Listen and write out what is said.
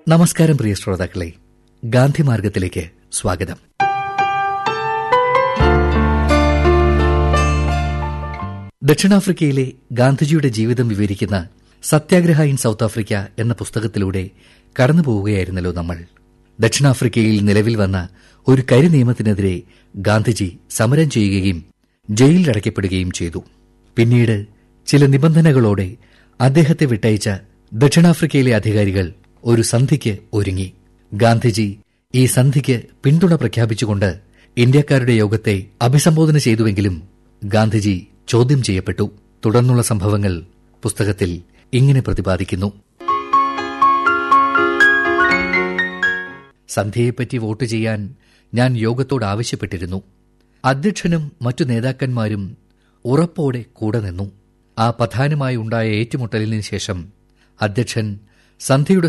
നമസ്കാരം പ്രിയ ശ്രോതാക്കളെ ഗാന്ധി മാർഗത്തിലേക്ക് സ്വാഗതം ദക്ഷിണാഫ്രിക്കയിലെ ഗാന്ധിജിയുടെ ജീവിതം വിവരിക്കുന്ന സത്യാഗ്രഹ ഇൻ സൌത്ത് ആഫ്രിക്ക എന്ന പുസ്തകത്തിലൂടെ കടന്നുപോവുകയായിരുന്നല്ലോ നമ്മൾ ദക്ഷിണാഫ്രിക്കയിൽ നിലവിൽ വന്ന ഒരു കരി നിയമത്തിനെതിരെ ഗാന്ധിജി സമരം ചെയ്യുകയും ജയിലിലടയ്ക്കപ്പെടുകയും ചെയ്തു പിന്നീട് ചില നിബന്ധനകളോടെ അദ്ദേഹത്തെ വിട്ടയച്ച ദക്ഷിണാഫ്രിക്കയിലെ അധികാരികൾ ഒരു സന്ധിക്ക് ഒരുങ്ങി ഗാന്ധിജി ഈ സന്ധിക്ക് പിന്തുണ പ്രഖ്യാപിച്ചുകൊണ്ട് ഇന്ത്യക്കാരുടെ യോഗത്തെ അഭിസംബോധന ചെയ്തുവെങ്കിലും ഗാന്ധിജി ചോദ്യം ചെയ്യപ്പെട്ടു തുടർന്നുള്ള സംഭവങ്ങൾ പുസ്തകത്തിൽ ഇങ്ങനെ പ്രതിപാദിക്കുന്നു സന്ധ്യയെപ്പറ്റി വോട്ട് ചെയ്യാൻ ഞാൻ യോഗത്തോട് ആവശ്യപ്പെട്ടിരുന്നു അധ്യക്ഷനും മറ്റു നേതാക്കന്മാരും ഉറപ്പോടെ കൂടെ നിന്നു ആ പ്രധാനമായി ഉണ്ടായ ഏറ്റുമുട്ടലിന് ശേഷം അധ്യക്ഷൻ സന്ധ്യയുടെ